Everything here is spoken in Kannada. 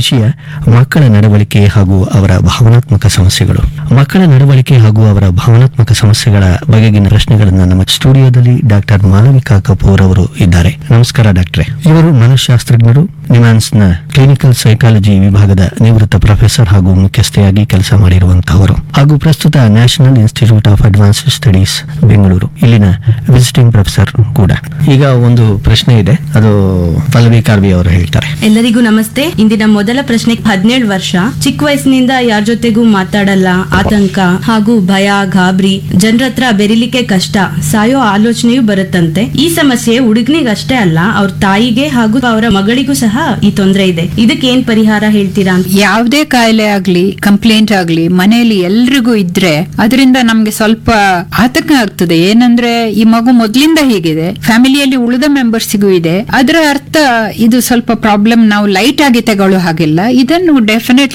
ವಿಷಯ ಮಕ್ಕಳ ನಡವಳಿಕೆ ಹಾಗೂ ಅವರ ಭಾವನಾತ್ಮಕ ಸಮಸ್ಯೆಗಳು ಮಕ್ಕಳ ನಡವಳಿಕೆ ಹಾಗೂ ಅವರ ಭಾವನಾತ್ಮಕ ಸಮಸ್ಯೆಗಳ ಬಗೆಗಿನ ಪ್ರಶ್ನೆಗಳನ್ನ ನಮ್ಮ ಸ್ಟುಡಿಯೋದಲ್ಲಿ ಡಾಕ್ಟರ್ ಮಾಲವಿಕಾ ಕಪೂರ್ ಅವರು ಇದ್ದಾರೆ ನಮಸ್ಕಾರ ಡಾಕ್ಟ್ರೆ ಇವರು ಮನಃಶಾಸ್ತ್ರಜ್ಞರು ನಿಮ್ಯಾನ್ಸ್ನ ಕ್ಲಿನಿಕಲ್ ಸೈಕಾಲಜಿ ವಿಭಾಗದ ನಿವೃತ್ತ ಪ್ರೊಫೆಸರ್ ಹಾಗೂ ಮುಖ್ಯಸ್ಥೆಯಾಗಿ ಕೆಲಸ ಮಾಡಿರುವಂತಹವರು ಹಾಗೂ ಪ್ರಸ್ತುತ National Institute of Advanced Studies Bengaluru ಇಲ್ಲಿನ ವಿಸಿಟಿಂಗ್ ಪ್ರೊಫೆಸರ್ ಕೂಡ ಈಗ ಒಂದು ಪ್ರಶ್ನೆ ಇದೆ ಅದು ಪಲ್ಲವಿ ಕಾರ್ವಿ ಅವರು ಹೇಳ್ತಾರೆ ಎಲ್ಲರಿಗೂ ನಮಸ್ತೆ ಇಂದಿನ ಮೊದಲ ಪ್ರಶ್ನೆ ಹದಿನೇಳು ವರ್ಷ ಚಿಕ್ಕ ವಯಸ್ಸಿನಿಂದ ಯಾರ ಜೊತೆಗೂ ಮಾತಾಡಲ್ಲ ಆತಂಕ ಹಾಗೂ ಭಯ ಗಾಬರಿ ಜನರ ಹತ್ರ ಬೆರಿಲಿಕ್ಕೆ ಕಷ್ಟ ಸಾಯೋ ಆಲೋಚನೆಯೂ ಬರುತ್ತಂತೆ ಈ ಸಮಸ್ಯೆ ಹುಡುಗನಿಗಷ್ಟೇ ಅಲ್ಲ ಅವ್ರ ತಾಯಿಗೆ ಹಾಗೂ ಅವರ ಮಗಳಿಗೂ ಸಹ ಈ ತೊಂದರೆ ಇದೆ ಇದಕ್ಕೆ ಏನ್ ಪರಿಹಾರ ಹೇಳ್ತೀರಾ ಅಂತ ಯಾವುದೇ ಕಾಯಿಲೆ ಆಗ್ಲಿ ಕಂಪ್ಲೇಂಟ್ ಆಗ್ಲಿ ಮನೆಯಲ್ಲಿ ಎಲ್ರಿಗೂ ಇದ್ರೆ ಅದರಿಂದ ನಮ್ಗೆ ಸ್ವಲ್ಪ ಆತಂಕ ಆಗ್ತದೆ ಏನಂದ್ರೆ ಈ ಮಗು ಮೊದ್ಲಿಂದ ಹೀಗಿದೆ ಫ್ಯಾಮಿಲಿಯಲ್ಲಿ ಉಳಿದ ಮೆಂಬರ್ಸಿಗೂ ಇದೆ ಅದರ ಅರ್ಥ ಇದು ಸ್ವಲ್ಪ ಪ್ರಾಬ್ಲಮ್ ನಾವು ಲೈಟ್ ಆಗಿ ತಗೊಳ್ಳೋ ಹಾಗಿಲ್ಲ ಇದನ್ನು ಡೆಫಿನೆಟ್